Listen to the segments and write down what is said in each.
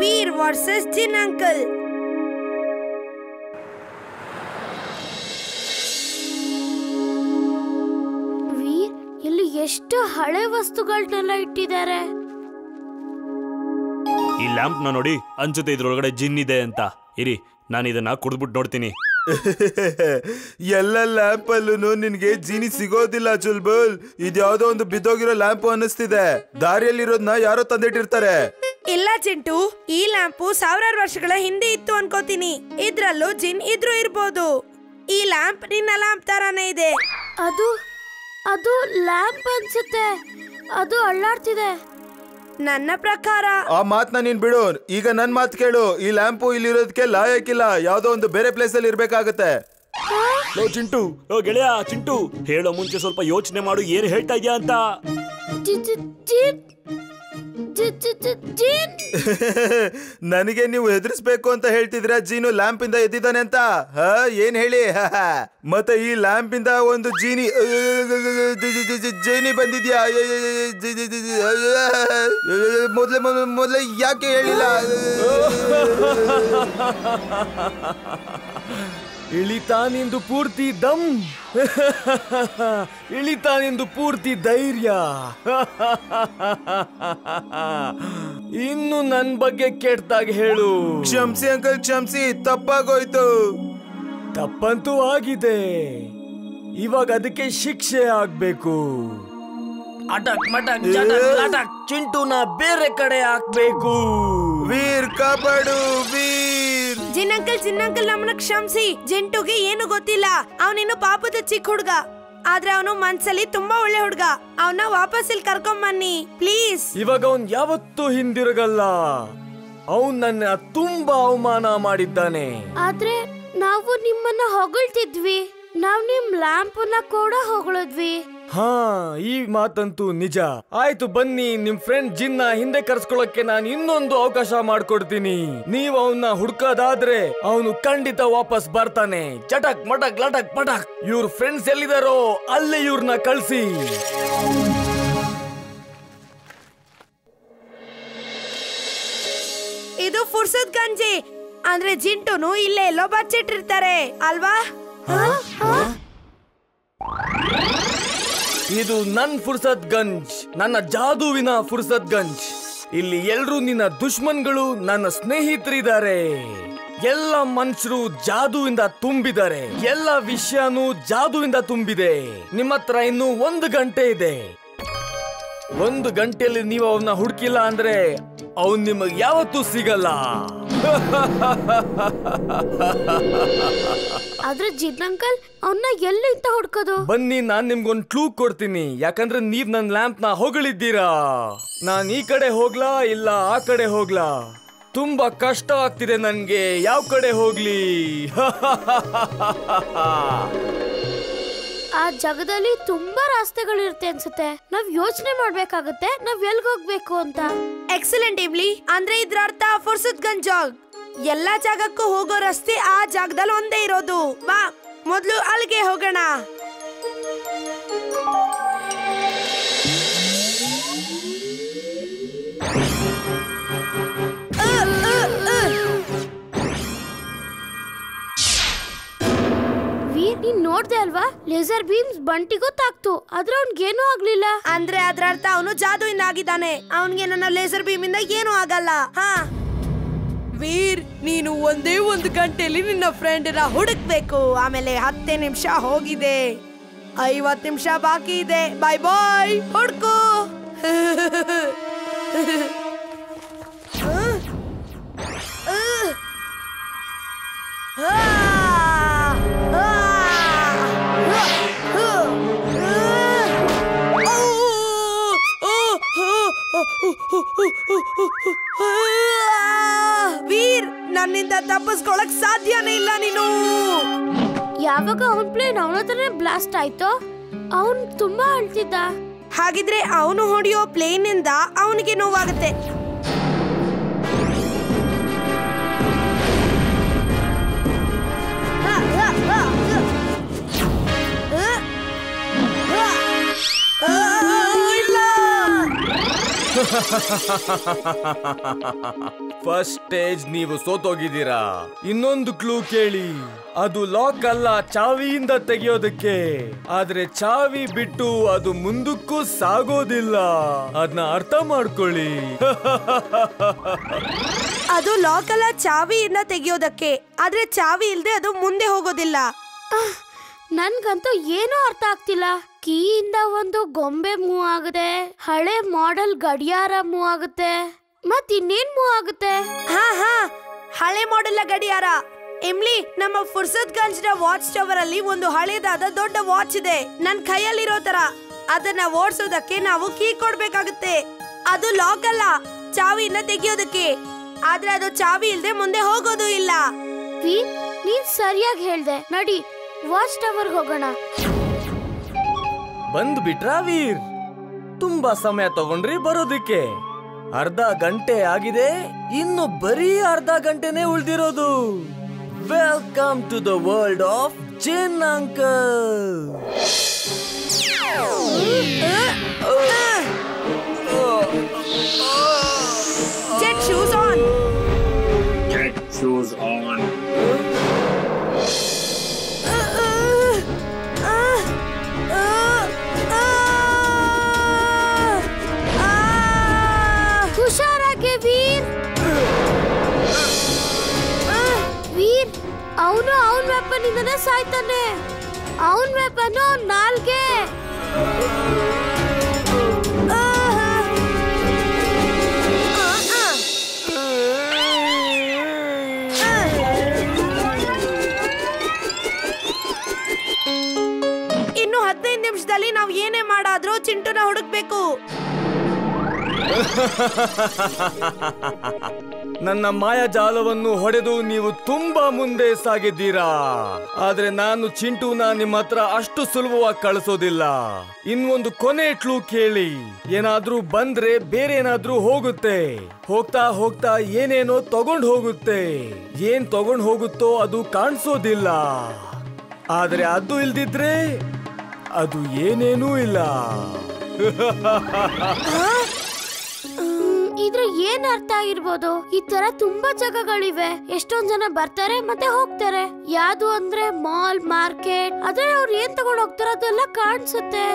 ವೀರ್ versus ಜಿನ್ uncle ವೀರ್ ಇಲ್ಲಿ ಎಷ್ಟು ಹಳೆ ವಸ್ತುಗಳನ್ನೆಲ್ಲ ಇಟ್ಟಿದ್ದಾರೆ ಈ ಲ್ಯಾಂಪ್ ನ ನೋಡಿ ಅನ್ಸುತ್ತೆ ಇದ್ರೊಳಗಡೆ ಜಿನ್ ಇದೆ ಅಂತ ಇರಿ ನಾನು ಇದನ್ನ ಕುಡ್ದ್ಬಿಟ್ಟು ನೋಡ್ತೀನಿ ಎಲ್ಲ ಲ್ಯಾಂಪ್ ಅಲ್ಲೂ ನಿನ್ಗೆ ಜೀನಿ ಸಿಗೋದಿಲ್ಲ ಚುಲ್ಬುಲ್ ಇದ್ಯಾವುದೋ ಒಂದು ಬಿದ್ದೋಗಿರೋ ಲ್ಯಾಂಪ್ ಅನ್ನಿಸ್ತಿದೆ ದಾರಿಯಲ್ಲಿರೋದ್ನ ಯಾರೋ ತಂದಿಟ್ಟಿರ್ತಾರೆ ಇಲ್ಲ ಚಿಂಟು ಈ ಲ್ಯಾಂಪು ಸಾವಿರಾರು ವರ್ಷಗಳ ಹಿಂದೆ ಇತ್ತು ಅನ್ಕೋತೀನಿ ಇದ್ರಲ್ಲೂ ಜಿನ್ ಇದ್ರೂ ಇರ್ಬೋದು ಈ ಲ್ಯಾಂಪ್ ನಿನ್ನ ಲ್ಯಾಂಪ್ ತರಾನೇ ಇದೆ ಅದು ಅದು ಲ್ಯಾಂಪ್ ಅನ್ಸುತ್ತೆ ಅದು ಅಳ್ಳಾಡ್ತಿದೆ ನನ್ನ ಪ್ರಕಾರ ಆ ಮಾತ್ನ ನೀನ್ ಬಿಡು ಈಗ ನನ್ ಮಾತ್ ಕೇಳು ಈ ಲ್ಯಾಂಪು ಇಲ್ಲಿರೋದಕ್ಕೆ ಲಾಯಕ್ಕಿಲ್ಲ ಯಾವ್ದೋ ಒಂದು ಬೇರೆ ಪ್ಲೇಸ್ ಅಲ್ಲಿ ಇರ್ಬೇಕಾಗತ್ತೆ ಲೋ ಚಿಂಟು ಓ ಗೆಳೆಯ ಚಿಂಟು ಹೇಳೋ ಮುಂಚೆ ಸ್ವಲ್ಪ ಯೋಚನೆ ಮಾಡು ಏನ್ ಹೇಳ್ತಾ ಇದೀಯ ಅಂತ ಜಿ- ಜಿ- ಜೀನ್ ಜಿ- ಜಿ- ಜಿ- ಜೀನ್ ನನಗೆ ನೀವು ಹೆದರ್ಸ್ಬೇಕು ಅಂತ ಹೇಳ್ತಿದ್ರ ಜೀನು ಲ್ಯಾಂಪ್ ಇಂದ ಎದ್ದಿದ್ದಾನೆ ಅಂತ ಹ ಏನ್ ಹೇಳಿ ಮತ್ತೆ ಈ ಲ್ಯಾಂಪ್ ಇಂದ ಒಂದು ಜೀನಿ ಜೀನಿ ಬಂದಿದ್ಯಾ ಮೊದ್ಲೆ ಮೊದ್ಲೆ ಯಾಕೆ ಹೇಳಿಲ್ಲ ಇಳಿತಾ ನಿಂದು ಪೂರ್ತಿ ದಮ್ ಇಳಿತಾ ನಿಂದು ಪೂರ್ತಿ ಧೈರ್ಯ ಇನ್ನು ನನ್ ಬಗ್ಗೆ ಕೆಟ್ಟದಾಗಿ ಹೇಳು ಕ್ಷಮ್ಸಿ ಅಂಕಲ್ ಕ್ಷಮ್ಸಿ ತಪ್ಪಾಗೋಯ್ತು ತಪ್ಪಂತೂ ಆಗಿದೆ ಇವಾಗ ಅದಕ್ಕೆ ಶಿಕ್ಷೆ ಆಗ್ಬೇಕು ಅಟಕ್ ಮಟಕ್ ಚಟಕ್ ಲಟಕ್ ಚಿಂಟುನ ಬೇರೆ ಕಡೆ ಹಾಕ್ಬೇಕು ವೀರ್ ಕಾಪಾಡು ವೀರ್ ಜಿನ್ ಅಂಕಲ್ ಜಿನ್ ಅಂಕಲ್ ನಮ್ಮನ್ನ ಕ್ಷಮಿಸಿ ಜಿಂಟುಗೆ ಏನು ಗೊತ್ತಿಲ್ಲ ಅವನಿನ್ನು ಪಾಪದ ಚಿಕ್ಕ ಹುಡ್ಗ ಆದ್ರೆ ಅವನು ಮನ್ಸಲ್ಲಿ ತುಂಬಾ ಒಳ್ಳೆ ಹುಡ್ಗ ಅವನ ವಾಪಸ್ ಇಲ್ಲಿ ಕರ್ಕೊಂಬನ್ನಿ ಪ್ಲೀಸ್ ಇವಾಗ ಅವನ್ ಯಾವತ್ತೂ ಹಿಂದಿರುಗಲ್ಲ ಅವನ್ ನನ್ನ ತುಂಬಾ ಅವಮಾನ ಮಾಡಿದ್ದಾನೆ ಆದ್ರೆ ನಾವು ನಿಮ್ಮನ್ನ ಹೊಗಳ್ತಿದ್ವಿ ನಾವ್ ನಿಮ್ ಲ್ಯಾಂಪ್ನ ಕೂಡ ಹೊಗಳಿದ್ವಿ ಹಾ ಈ ಮಾತಂತೂ ನಿಜ ಆಯ್ತು ಬನ್ನಿ ನಿಮ್ ಫ್ರೆಂಡ್ ಜಿನ್ನ ಹಿಂದೆ ಕರ್ಸ್ಕೊಳಕ್ಕೆ ನಾನು ಇನ್ನೊಂದು ಅವಕಾಶ ಮಾಡ್ಕೊಡ್ತೀನಿ ನೀವ್ ಅವನ್ನ ಹುಡ್ಕೋದಾದ್ರೆ ಅವನು ಖಂಡಿತ ವಾಪಸ್ ಬರ್ತಾನೆ ಚಟಕ್ ಮಟಕ್ ಲಟಕ್ ಪಟಕ್ ಇವ್ರ ಫ್ರೆಂಡ್ಸ್ ಎಲ್ಲಿದಾರೋ ಅಲ್ಲೇ ಇವ್ರನ್ನ ಕಳ್ಸಿ ಇದು ಫುರ್ಸತ್ ಗಂಜಿ ಅಂದ್ರೆ ಜಿಂಟುನು ಇಲ್ಲೇ ಎಲ್ಲೋ ಬಚ್ಚಿಟ್ಟಿರ್ತಾರೆ ಅಲ್ವಾ ಇದು ನನ್ ಫುರ್ಸತ್ ಗಂಜ್ ನನ್ನ ಜಾದುವಿನ ಫುರ್ಸತ್ ಗಂಜ್ ಇಲ್ಲಿ ಎಲ್ರೂ ನಿನ್ನ ದುಶ್ಮನ್ಗಳು ನನ್ನ ಸ್ನೇಹಿತರಿದ್ದಾರೆ ಎಲ್ಲ ಮನುಷ್ಯರು ಜಾದುವಿಂದ ತುಂಬಿದ್ದಾರೆ ಎಲ್ಲ ವಿಷಯನೂ ಜಾದುವಿಂದ ತುಂಬಿದೆ ನಿಮ್ಮ ಹತ್ರ ಇನ್ನು ಒಂದು ಗಂಟೆ ಇದೆ ಒಂದು ಗಂಟೆಯಲ್ಲಿ ನೀವು ಅವನ್ನ ಹುಡುಕಿಲ್ಲ ಅಂದ್ರೆ ಅವನ್ ನಿಮಗೆ ಯಾವತ್ತೂ ಸಿಗಲ್ಲ ಆದ್ರೆ ಜಿನ್ ಅಂಕಲ್ ಅವನ್ನ ಎಲ್ಲಿಂದ ಹುಡ್ಕೋದು ಬನ್ನಿ ನಾನ್ ನಿಮ್ಗೊಂದ್ ಕ್ಲೂ ಕೊಡ್ತೀನಿ ಯಾಕಂದ್ರೆ ನೀವ್ ನನ್ ಲ್ಯಾಂಪ್ ನ ಹೊಗಳಿದ್ದೀರಾ ನಾನ್ ಈ ಕಡೆ ಹೋಗ್ಲಾ ಇಲ್ಲ ಆ ಕಡೆ ಹೋಗ್ಲಾ ತುಂಬಾ ಕಷ್ಟ ಆಗ್ತಿದೆ ನನ್ಗೆ ಯಾವ ಕಡೆ ಹೋಗ್ಲಿ ಆ ಜಾಗದಲ್ಲಿ ತುಂಬಾ ರಸ್ತೆಗಳಿರುತ್ತೆ ಅನ್ಸುತ್ತೆ ನಾವ್ ಯೋಚನೆ ಮಾಡ್ಬೇಕಾಗತ್ತೆ ನಾವ್ ಎಲ್ಗ್ ಹೋಗ್ಬೇಕು ಅಂತ ಎಕ್ಸಲೆಂಟ್ ಇವ್ಲಿ ಅಂದ್ರೆ ಇದ್ರ ಅರ್ಥ ಫುರ್ಸತ್ ಗಂಜ್ ಜಾಗ್ ಎಲ್ಲಾ ಜಾಗಕ್ಕೂ ಹೋಗೋ ರಸ್ತೆ ಆ ಜಾಗದಲ್ಲಿ ಒಂದೇ ಇರೋದು ಬಾ ಮೊದ್ಲು ಅಲ್ಲಿಗೆ ಹೋಗೋಣ ಅ, ಅ, ಅ. ವೀರ್ ನೀನ್ ನೋಡ್ದೆ ಅಲ್ವಾ ಲೇಸರ್ ಬೀಮ್ಸ್ ಬಂಟಿಗೂ ತಾಕ್ತು ಆದ್ರೆ ಅವ್ನ್ಗೇನೂ ಆಗ್ಲಿಲ್ಲ ಅಂದ್ರೆ ಅದ್ರ ಅರ್ಥ ಅವನು ಜಾದುವಿಂದ ಆಗಿದ್ದಾನೆ ಅವನ್ಗೆ ನನ್ನ ಲೇಸರ್ ಬೀಮ್ ಇಂದ ಏನೂ ಆಗಲ್ಲ ಹಾ ವೀರ್ ನೀನು ಒಂದೇ ಒಂದು ಗಂಟೆಯಲ್ಲಿ ನಿನ್ನ ಫ್ರೆಂಡ್ನ ಹುಡುಕ್ಬೇಕು ಆಮೇಲೆ ಹತ್ತೇ ನಿಮಿಷ ಹೋಗಿದೆ ಐವತ್ ನಿಮಿಷ ಬಾಕಿ ಇದೆ ಬಾಯ್ ಬಾಯ್ ಹುಡ್ಕು ವೀರ್ ನನ್ನಿಂದ ತಪ್ಪಿಸ್ಕೊಳಕ್ ಸಾಧ್ಯನೇ ಇಲ್ಲ ನೀನು ಯಾವಾಗ ಅವನ್ ಪ್ಲೇನ್ ಅವನ ಹತ್ರನೇ ಬ್ಲಾಸ್ಟ್ ಆಯ್ತೋ ಅವನ್ ತುಂಬಾ ಅಳ್ತಿದ್ದ ಹಾಗಿದ್ರೆ ಅವನು ಹೊಡೆಯೋ ಪ್ಲೇನ್ ಇಂದ ಅವನಿಗೆ ನೋವಾಗುತ್ತೆ ಹ ಫಸ್ಟ್ ಸ್ಟೇಜ್ ನೀವು ಸೋತೋಗಿದ್ದೀರಾ ಇನ್ನೊಂದು ಕ್ಲೂ ಕೇಳಿ ಅದು ಲಾಕ್ ಅಲ್ಲ ಚಾವಿಯಿಂದ ತೆಗೆಯೋದಕ್ಕೆ ಆದ್ರೆ ಚಾವಿ ಬಿಟ್ಟು ಅದು ಮುಂದಕ್ಕೂ ಸಾಗೋದಿಲ್ಲ ಅದನ್ನ ಅರ್ಥ ಮಾಡ್ಕೊಳ್ಳಿ ಅದು ಲಾಕ್ ಅಲ್ಲ ಚಾವಿಯಿಂದ ತೆಗಿಯೋದಕ್ಕೆ ಆದ್ರೆ ಚಾವಿ ಇಲ್ದೆ ಅದು ಮುಂದೆ ಹೋಗೋದಿಲ್ಲ ಆಹ್, ನನ್ಗಂತೂ ಏನೂ ಅರ್ಥ ಆಗ್ತಿಲ್ಲ ಕೀಯಿಂದ ಒಂದು ಗೊಂಬೆ ಮೂವ್ ಆಗುತ್ತೆ ಹಳೆ ಮಾಡೆಲ್ ಗಡಿಯಾರ ಮೂವ್ ಆಗುತ್ತೆ ಮತ್ ಇನ್ನೇನ್ ಮೂವ್ ಆಗುತ್ತೆ ಹಾ ಹಾ ಹಳೆ ಮಾಡೆಲ್ ಗಡಿಯಾರ ಇಮ್ಲಿ ನಮ್ಮ ಫುರ್ಸತ್ ಗಂಜ್ ವಾಚ್ ಟವರ್ ಅಲ್ಲಿ ಒಂದು ಹಳೇದಾದ ದೊಡ್ಡ ವಾಚ್ ಇದೆ ನನ್ ಕೈಯಲ್ಲಿರೋ ತರ ಅದನ್ನ ಓಡಿಸೋದಕ್ಕೆ ನಾವು ಕೀ ಕೊಡ್ಬೇಕಾಗುತ್ತೆ ಅದು ಲಾಕ್ ಅಲ್ಲ ಚಾವಿಯಿಂದ ತೆಗಿಯೋದಕ್ಕೆ ಆದ್ರೆ ಅದು ಚಾವಿ ಇಲ್ದೆ ಮುಂದೆ ಹೋಗೋದು ಇಲ್ಲ ವೀರ್ ನೀನ್ ಸರಿಯಾಗಿ ಹೇಳ್ದೆ ನಡಿ ವಾಚ್ ಟವರ್ ಹೋಗೋಣ ಬಂದ್ ಬಿಟ್ರಾ ವೀರ್ ತುಂಬಾ ಸಮಯ ತಗೊಂಡ್ರಿ ಬರೋದಕ್ಕೆ ಅರ್ಧ ಗಂಟೆ ಆಗಿದೆ ಇನ್ನು ಬರೀ ಅರ್ಧ ಗಂಟೆನೆ ಉಳ್ದಿರೋದು welcome to the world of ಜಿನ್ uncle get shoes on Get shoes on. ಹುಷಾರಾಗೆ ವೀರ್ ವೀರ್ ಅವನು ಅವನ್ ವೆಪನ್ ಇಂದನೇ ಸಾಯ್ತಾನೆ ಅವನ್ ವೆಪನ್ ಅವ್ನ್ ನಾಲ್ಗೆ ಇನ್ನು ಹದಿನೈದು ನಿಮಿಷದಲ್ಲಿ ನಾವು ಏನೇ ಮಾಡಾದ್ರೂ ಚಿಂಟುನ ಹುಡುಕ್ಬೇಕು ನನ್ನ ಮಾಯಾಜಾಲವನ್ನು ಹೊಡೆದು ನೀವು ತುಂಬಾ ಮುಂದೆ ಸಾಗಿದ್ದೀರಾ ಆದ್ರೆ ನಾನು ಚಿಂಟುನ ನಿಮ್ಮ ಹತ್ರ ಅಷ್ಟು ಸುಲಭವಾಗಿ ಕಳಿಸೋದಿಲ್ಲ ಇನ್ನೊಂದು ಕೊನೆ ಕ್ಲೂ ಕೇಳಿ ಏನಾದ್ರೂ ಬಂದ್ರೆ ಬೇರೆ ಏನಾದ್ರೂ ಹೋಗುತ್ತೆ ಹೋಗ್ತಾ ಹೋಗ್ತಾ ಏನೇನೋ ತಗೊಂಡ್ ಹೋಗುತ್ತೆ ಏನ್ ತಗೊಂಡ್ ಹೋಗುತ್ತೋ ಅದು ಕಾಣಿಸೋದಿಲ್ಲ ಆದ್ರೆ ಅದು ಇಲ್ದಿದ್ರೆ ಅದು ಏನೇನೂ ಇಲ್ಲ ಮ್, ಇದ್ರ ಏನ್ ಅರ್ಥ ಆಗಿರ್ಬೋದು ಈ ತರ ತುಂಬಾ ಜಾಗಗಳಿವೆ ಎಷ್ಟೊಂದ್ ಜನ ಬರ್ತಾರೆ ಮತ್ತೆ ಹೋಗ್ತಾರೆ ಯಾವ್ದು ಅಂದ್ರೆ ಮಾಲ್ ಮಾರ್ಕೆಟ್ ಆದ್ರೆ ಅವ್ರು ಏನ್ ತಗೊಂಡ್ ಹೋಗ್ತಾರ ಅದೆಲ್ಲ ಕಾಣಿಸುತ್ತೆ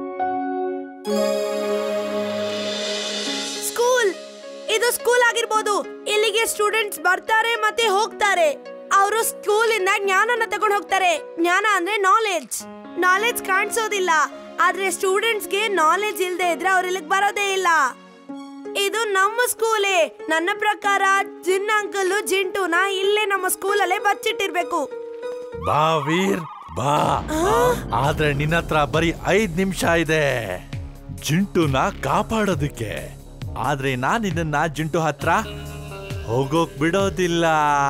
ಸ್ಕೂಲ್ ಇದು ಸ್ಕೂಲ್ ಆಗಿರ್ಬೋದು ಇಲ್ಲಿಗೆ ಸ್ಟೂಡೆಂಟ್ಸ್ ಬರ್ತಾರೆ ಮತ್ತೆ ಹೋಗ್ತಾರೆ ಅವರು ಸ್ಕೂಲ್ ಇಂದ ಜ್ಞಾನನ ತಗೊಂಡು ಹೋಗ್ತಾರೆ ಜ್ಞಾನ ಅಂದ್ರೆ ನಾಲೆಡ್ಜ್ ನಾಲೆಡ್ಜ್ ಕಾಣಿಸೋದಿಲ್ಲ ಆದ್ರೆ ಸ್ಟೂಡೆಂಟ್ಸ್ ಗೆ ನಾಲೆಡ್ಜ್ ಇಲ್ದೆ ಇದ್ರೆ ಅವ್ರ ಇಲ್ಲಿಗೆ ಬರೋದೇ ಇಲ್ಲ ಇದು ನಮ್ಮ ಸ್ಕೂಲೇ ನನ್ನ ಪ್ರಕಾರ ಜಿನ್ ಅಂಕಲ್ ಜಿಂಟುನ ಇಲ್ಲೇ ನಮ್ಮ ಸ್ಕೂಲಲ್ಲೇ ಬಚ್ಚಿಟ್ಟಿರ್ಬೇಕು ಬಾ ವೀರ್ ಬಾ ಆದ್ರೆ ನಿನ್ನ ಹತ್ರ ಬರೀ ಐದ್ ನಿಮಿಷ ಇದೆ ಜಿಂಟುನ ಕಾಪಾಡೋದಕ್ಕೆ ಆದ್ರೆ ನಾನ್ ಇದನ್ನ ಜಿಂಟು ಹತ್ರ ಹೋಗೋಕ್ ಬಿಡೋದಿಲ್ಲ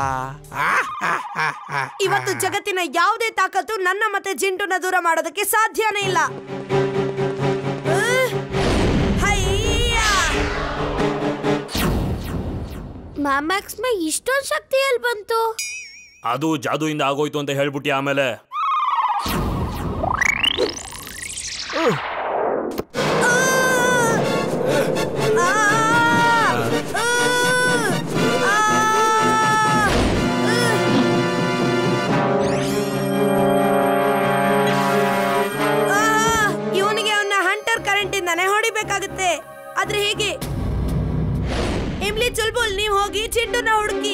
ಇವತ್ತು ಜಗತ್ತಿನ ಯಾವುದೇ ತಾಕತ್ತು ನನ್ನ ಮತ್ತೆ ಜಿಂಟುನ ದೂರ ಮಾಡೋದಕ್ಕೆ ಸಾಧ್ಯನೇ ಇಲ್ಲ ಅಹ್, ಹೈಯ! ಮ್ಯಾಮ್ಯಾಕ್ಸ್ ಮೇ ಇಷ್ಟೊಂದ್ ಶಕ್ತಿ ಎಲ್ಲಿ ಬಂತು ಅದು ಜಾದುಯಿಂದ ಆಗೋಯ್ತು ಅಂತ ಹೇಳ್ಬಿಟ್ಟಿ ಆಮೇಲೆ ಇವನಿಗೆ ಅವನ ಹಂಟರ್ ಕರೆಂಟ್ ಇಂದಾನೆ ಹೊಡಿಬೇಕಾಗುತ್ತೆ ಆದ್ರೆ ಹೇಗೆ ಇಮ್ಲಿ ಚುಲ್ಬುಲ್ ನೀವು ಹೋಗಿ ಚಿಂಟುನ ಹುಡುಕಿ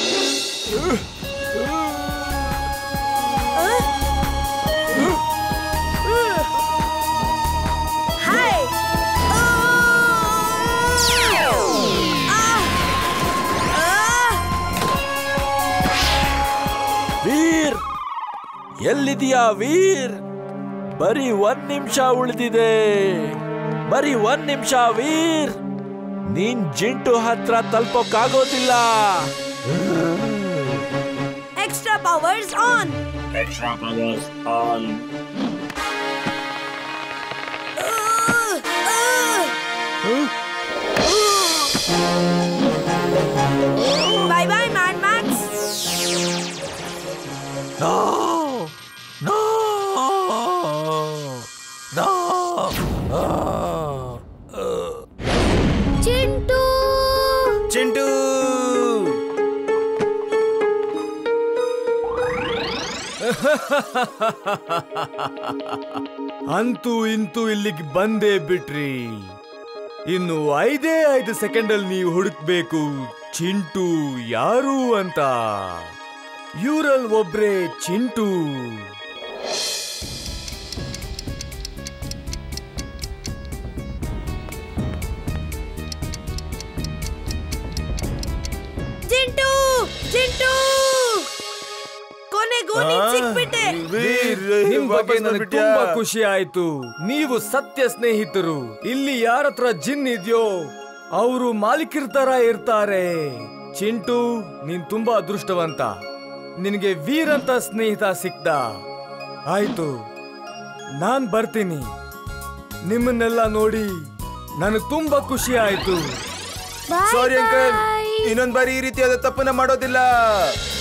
ಹಾಯ್ ವೀರ್ ಎಲ್ಲಿದೀಯಾ ವೀರ್ ಬರೀ ಒಂದ್ ನಿಮಿಷ ಉಳಿದಿದೆ ಬರೀ ಒಂದ್ ನಿಮಿಷ ವೀರ್ ನೀನ್ ಜಿಂಟು ಹತ್ರ ತಲುಪೋಕ್ಕಾಗೋದಿಲ್ಲ extra powers on Extra powers on. Bye bye Mad Max no no no Chintu ಅಂತೂ ಇಂತೂ ಇಲ್ಲಿಗೆ ಬಂದೇ ಬಿಟ್ರಿ ಇನ್ನು ಐದೇ ಐದು ಸೆಕೆಂಡ್ ಅಲ್ಲಿ ನೀವು ಹುಡುಕ್ಬೇಕು ಚಿಂಟು ಯಾರು ಅಂತ ಇವರಲ್ಲಿ ಒಬ್ರೇ ಚಿಂಟು ಜಿಂಟು ಜಿಂಟು ಕೊನೆಗೂ ನೀನ್ ಸಿಕ್ಬಿಟ್ಟೆ ವೀರ್ ನಿಮ್ ಬಗ್ಗೆ ವಾಪಸ್ ನನಗೆ ಬಂದ್ಬಿಟ್ಯಾ? ತುಂಬಾ ಖುಷಿ ಆಯ್ತು ನೀವು ಸತ್ಯ ಸ್ನೇಹಿತರು ಇಲ್ಲಿ ಯಾರ ಹತ್ರ ಜಿನ್ ಇದೆಯೋ ಅವರು ಮಾಲೀಕರ ತರ ಇರ್ತಾರೆ ಚಿಂಟು ನೀನ್ ತುಂಬಾ ಅದೃಷ್ಟವಂತ ನಿನಗೆ ವೀರ್ ಅಂತ ಸ್ನೇಹಿತ ಸಿಕ್ತ ಆಯ್ತು ನಾನ್ ಬರ್ತೀನಿ ನಿಮ್ಮನ್ನೆಲ್ಲ ನೋಡಿ ನನಗೆ ತುಂಬಾ ಖುಷಿ ಆಯ್ತು ಬಾಯ್ ಸಾರಿ ಅಂಕಲ್ ಬಾಯ್. ಇನ್ನೊಂದ್ ಬಾರಿ ಈ ರೀತಿಯಾದ ತಪ್ಪನ್ನ ಮಾಡೋದಿಲ್ಲ